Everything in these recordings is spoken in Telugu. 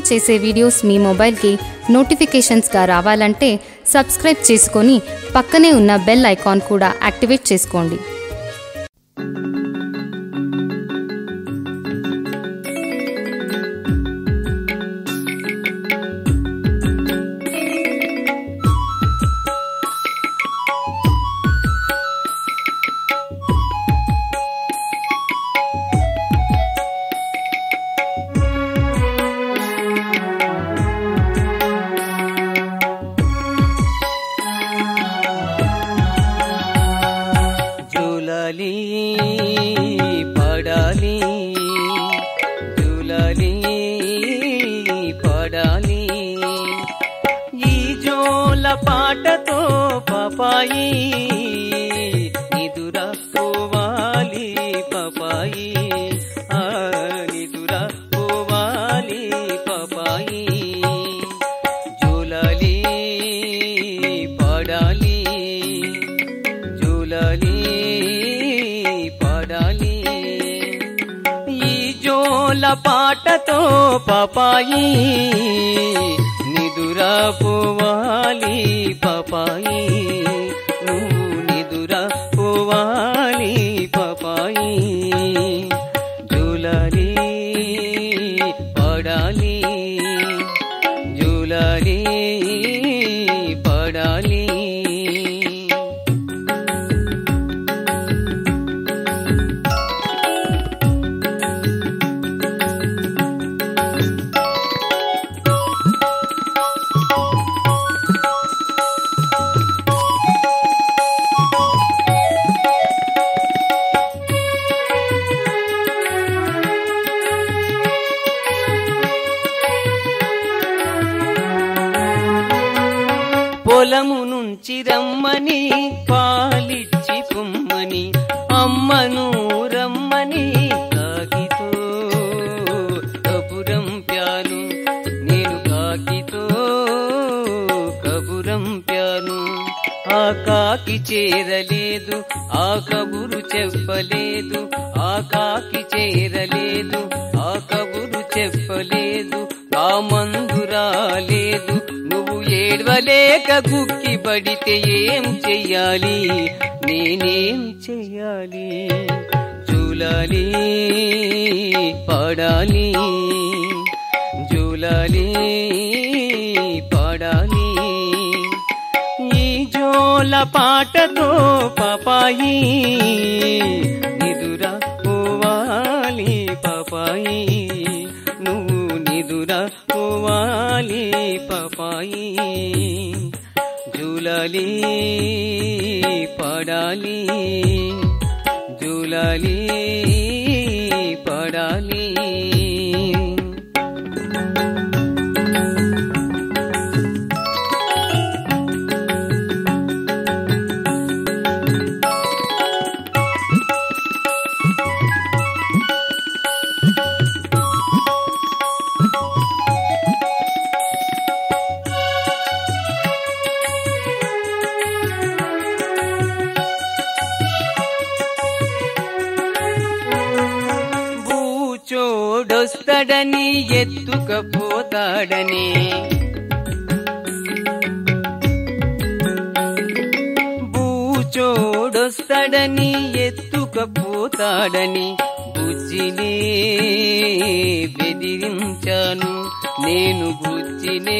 అప్లోడ్ చేసే వీడియోస్ మీ మొబైల్కి నోటిఫికేషన్స్గా రావాలంటే సబ్స్క్రైబ్ చేసుకొని పక్కనే ఉన్న బెల్ ఐకాన్ కూడా యాక్టివేట్ చేసుకోండి జూలాలి పడాలి జూలాలి పడాలి ఈ జోల పాటతో పాపాయి నిదురా పోవాలి పాపాయి ఆ నిదురా పోవాలి పాపాయి జూలాలి పడాలి జూలాలి పాడాలి ఈ జోల పాటతో పాపాయి నిదురా పోవాలి పాపాయి నువ్వు నిదురా పోవాలి పాపాయి జూలాలి పాడాలి జూలాలి పడాలి పొలము నుంచి రమ్మని పాలిచ్చి పొమ్మని అమ్మను రమ్మని కాకితో కబురం ప్యాను నేను కాకితో కబురం ప్యాను ఆ కాకి చేరలేదు ఆ కబురు చెప్పలేదు ఆ కాకి చేరలేదు ఆ కబురు చెప్పలేదు ఆ మందు రాలేదు నువ్వు ఏడవలేక గుక్కి పడితే ఏం చెయ్యాలి నేనేం చెయ్యాలి జూలాలి పాడాలి జూలాలి పాడాలి ఈ జోల పాటతో పాపాయి నిదురా పోవాలి పాపాయి నువ్వు నిదురా పోవాలి పాపాయి జూలాలి పడాలి జూలాలి పడాలి బూచోడొస్తాడని ఎత్తుకపోతాడని బూచోడొస్తాడని ఎత్తుకపోతాడని బుజ్జినే బెదిరించాను నేను బుజ్జినే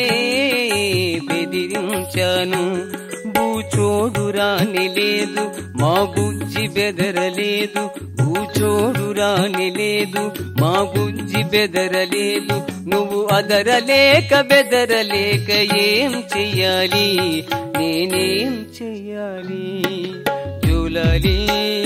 బెదిరించాను బూచోడు రాని లేదు మా బుజ్జి బెదరలేదు బూచోడు రాని లేదు మా బుజ్జి బెదరలేదు నువ్వు అదరలేక బెదరలేక ఏం చెయ్యాలి నేనేం చెయ్యాలి జూలాలి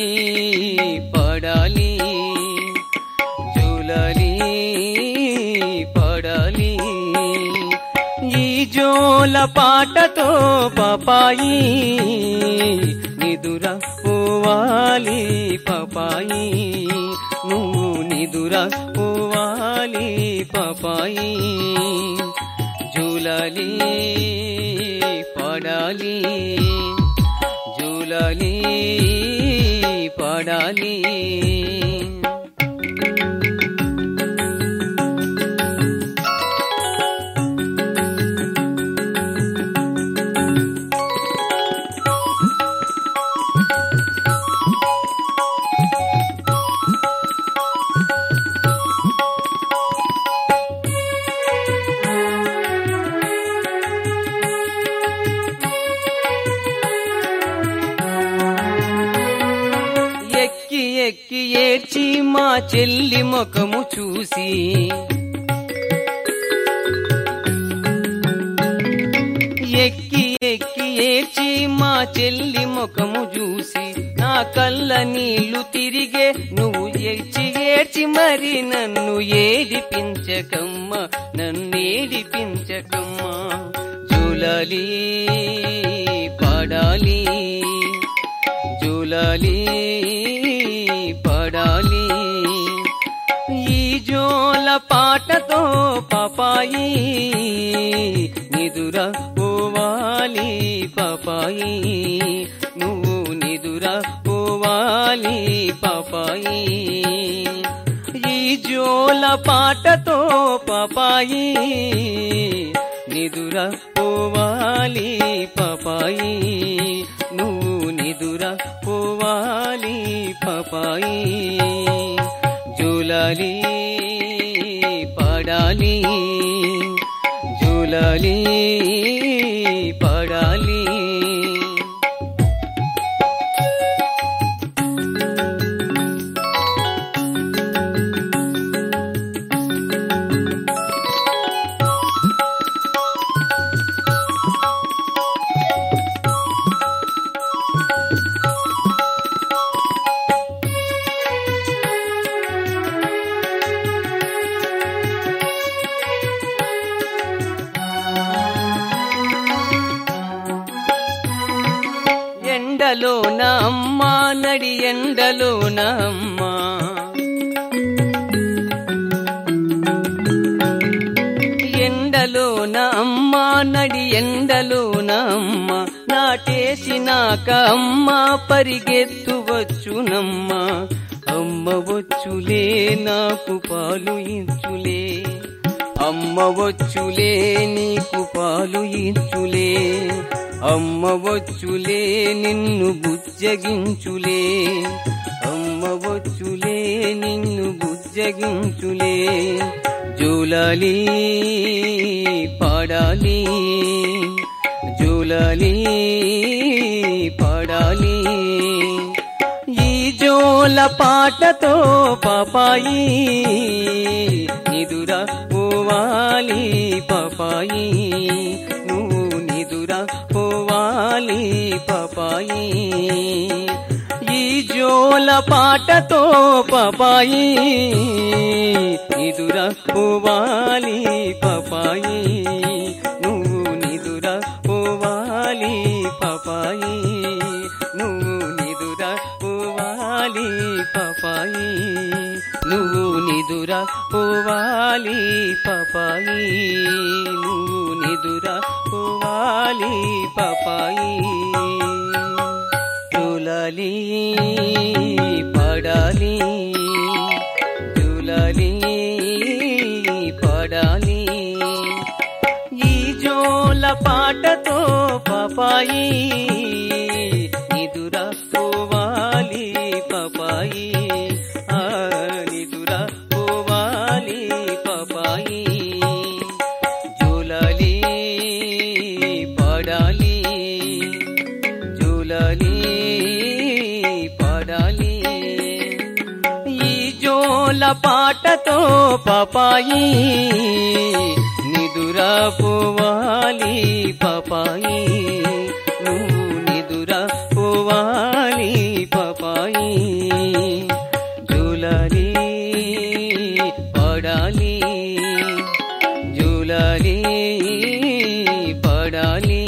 పడాలి జూలాలి పడాలి ఈ జోల పాటతో పాపాయి నిదురా పోవాలి పాపాయి నువ్వు నిదురా పోవాలి పాపాయి జూలాలి పడాలి జూలాలి పడాలి ఎక్కి ఏడ్చి మా చెల్లి ముఖము చూసి ఎక్కి ఎక్కి ఏడ్చి మా చెల్లి ముఖము చూసి నా కళ్ళ నీళ్లు తిరిగే నువ్వు ఏడ్చి ఏడ్చి మరి నన్ను ఏడిపించకమ్మ నన్ను ఏడిపించకమ్మ జూలాలి పాడాలి జూలాలి పడాలి ఈ జోల పాటతో పాపాయి నిదుర పోవాలి పాపాయి నువ్వు నిదుర పోవాలి పాపాయి ఈ జోల పాటతో పాపాయి నిదుర పోవాలి పాపాయి నువ్వు నిదుర పోవాలి పాపాయి జూలాలి పడాలి జూలాలి పడాలి ఎండలోన అమ్మా నడి ఎండలోన అమ్మా ఎండలోన అమ్మా నడి ఎండలోన అమ్మ నాటేసినాక అమ్మ పరిగెత్తువచ్చునమ్మ అమ్మ వచ్చులే నాకు పాలు ఇచ్చులే అమ్మ వచ్చులే నీకు పాలు ఇచ్చులే అమ్మ వచ్చులే నిన్ను బుజ్జగించులే అమ్మ వచ్చులే నిన్ను బుజ్జగించులే జూలాలి పాడాలి జూలాలి పాడాలి ఈ జోల పాటతో పాపాయి నిదుర పోవాలి పాపాయి నువ్వు నిదుర పోవాలి పాపాయి ఈ జోల పాటతో పాపాయి నిదుర పోవాలి పాపాయి నువ్వు నిదుర పోవాలి పాపాయి నువ్వు నిదుర పోవాలి పాపాయి నువ్వు నిదుర పోవాలి పాపాయి నువ్వు నిదుర పోవాలి పాపాయి జూలాలి పడాలి జూలాలి పడాలి ఈ జోల పాటతో పాపాయి నిదుర పోవాలి పాపాయి ఆ నిదుర పోవాలి పాపాయి జూలాలి పడాలి జూలాలి పడాలి ఈ జోల పాటతో పాపాయి నిదుర పోవాలి పాపాయి నువ్వు నిదుర పోవాలి పాపాయి జూలాలి పడాలి జూలాలి పడాలి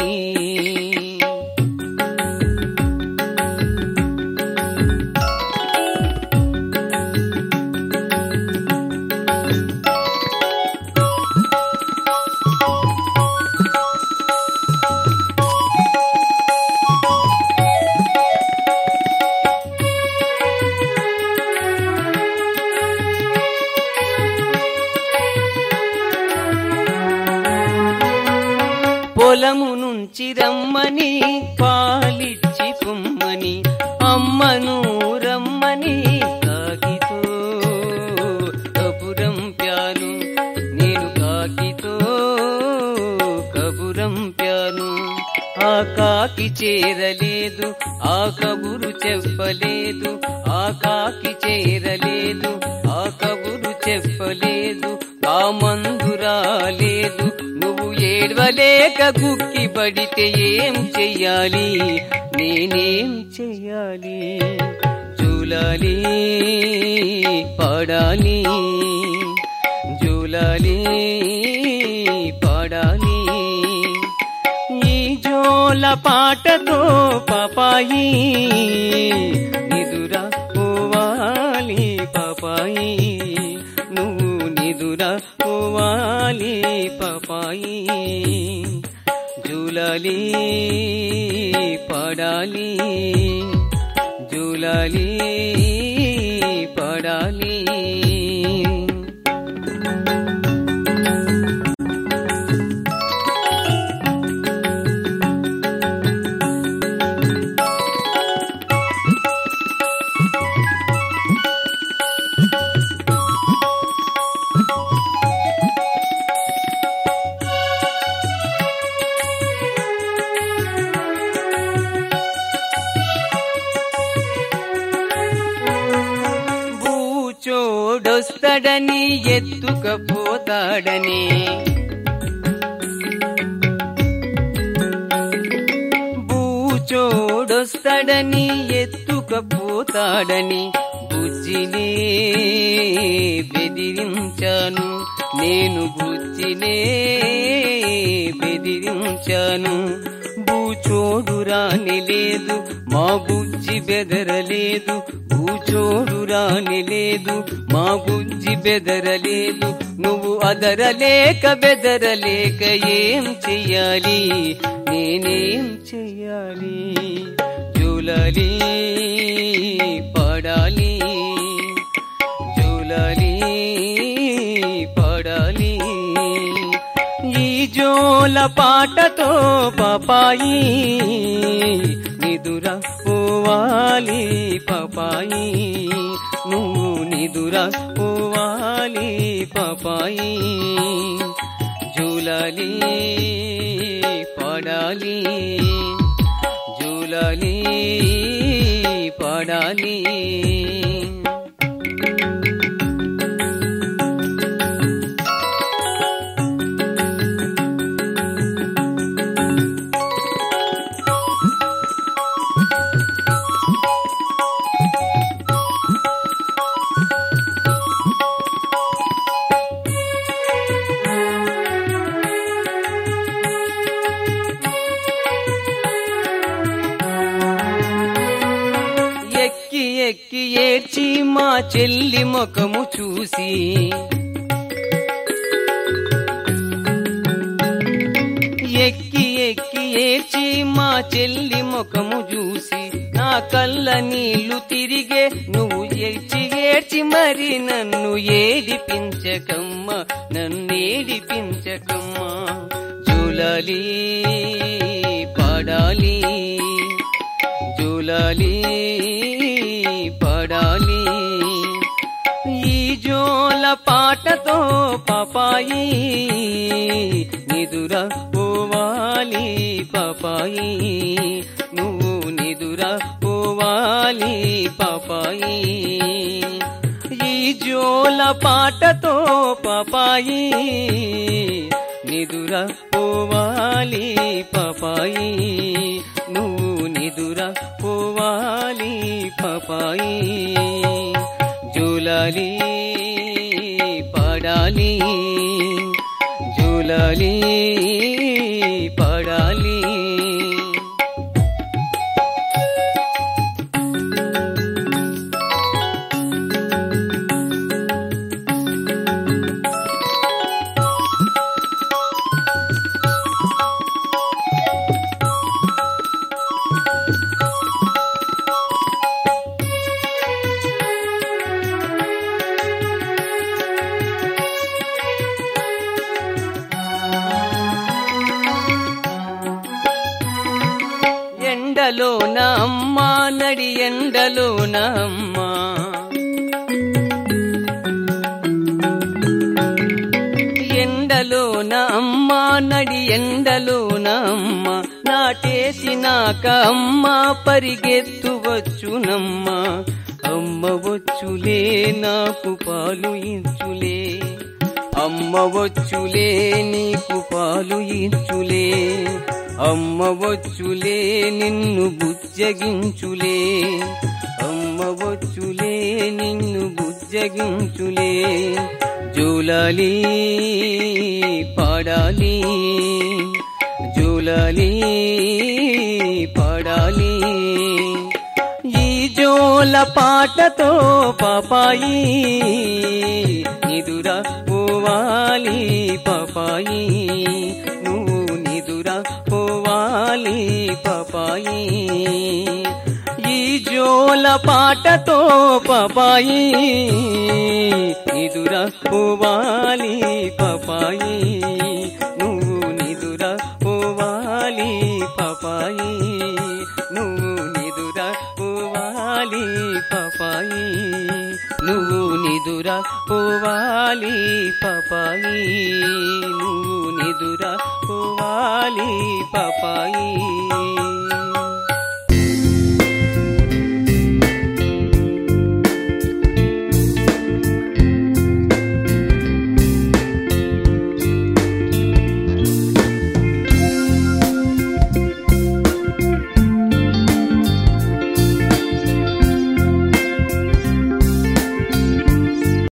పొలము నుంచి రమ్మని పాలిచ్చి పొమ్మని అమ్మను రమ్మని కాకితో కబురం ప్యాను నేను కాకితో కబురం ప్యాను ఆ కాకి చేరలేదు ఆ కబురు చెప్పలేదు ఆ కాకి చేరలేదు ఆ కబురు చెప్పలేదు ఆ మందు రాలేదు నువ్వు ఏడవలేక గుక్కి పడితే ఏం చెయ్యాలి నేనేం చెయ్యాలి జూలాలి పాడాలి జూలాలి పాడాలి ఈ జోల పాటతో పాపాయి నిదురా పోవాలి పాపాయి నువ్వు నిదురా పోవాలి పాపాయి జూలాలి పడాలి జూలాలి పడాలి బూచోడొస్తడని ఎత్తుకపోతాడని బూచోడొస్తడని ఎత్తుకపోతాడని బుజ్జినే బెదిరించాను నేను బుజ్జినే బెదిరించాను బూచోడు రాని లేదు మా బుజ్జి బెదరలేదు బూచోడు రాని లేదు మా బుజ్జి బెదరలేదు నువ్వు అదరలేక బెదరలేక ఏం చెయ్యాలి నేనేం చెయ్యాలి జూలాలి పడాలి జూలాలి పడాలి ఈ జోల పాటతో పాపాయి నిదురా పోవాలి పాపాయి నువ్వు నిదురా పోవాలి పాపాయి జూలాలి పడాలి జూలాలి పడాలి ఎక్కి ఎక్కి ఏడ్చి మా చెల్లి ముఖము చూసి ఎక్కి ఎక్కి ఏడ్చి మా చెల్లి ముఖము చూసి నా కళ్ళ నీళ్లు తిరిగే నువ్వు ఏడ్చి ఏడ్చి మరి నన్ను ఏడిపించకమ్మ నన్ను ఏడిపించకమ్మ జూలాలి పడాలి జూలాలి పడాలి ఈ జోల పాటతో పాపాయి నిదురా పోవాలి పాపాయి నువ్వు నిదురా పోవాలి పాపాయి ఈ జోల పాటతో పాపాయి నిదురా పోవాలి పాపాయి నువ్వు నిదురా పోవాలి పాపాయి జూలాలి పడాలి జూలాలి పడాలి ఎండలో అమ్మ నడి ఎండలో అమ్మ ఎండలో అమ్మ నడి ఎండలో అమ్మ నాటేసి వచ్చినాక అమ్మ పరిగెత్తు వచ్చునమ్మ అమ్మ వచ్చులే నాకు పాలు ఇచ్చులే అమ్మ వచ్చులే నీకు పాలు ఇచ్చులే అమ్మ వచ్చులే నిన్ను బుజ్జగించులే అమ్మ వచ్చులే నిన్ను బుజ్జగించులే జూలాలి పాడాలి జూలాలి పాడాలి ఈ జోల పాటతో పాపాయి నిదురా పోవాలి పాపాయి నువ్వు నిదురా పోవాలి పాపాయి ఈ జోల పాటతో పాపాయి నిదురా పోవాలి పాపాయి నువ్వు నిదురా పోవాలి పాపాయి నువ్వు నిదురా పోవాలి పాపాయి నువ్వు నిదురా పోవాలి పాపాయి నువ్వు నిదురా పోవాలి పాపాయి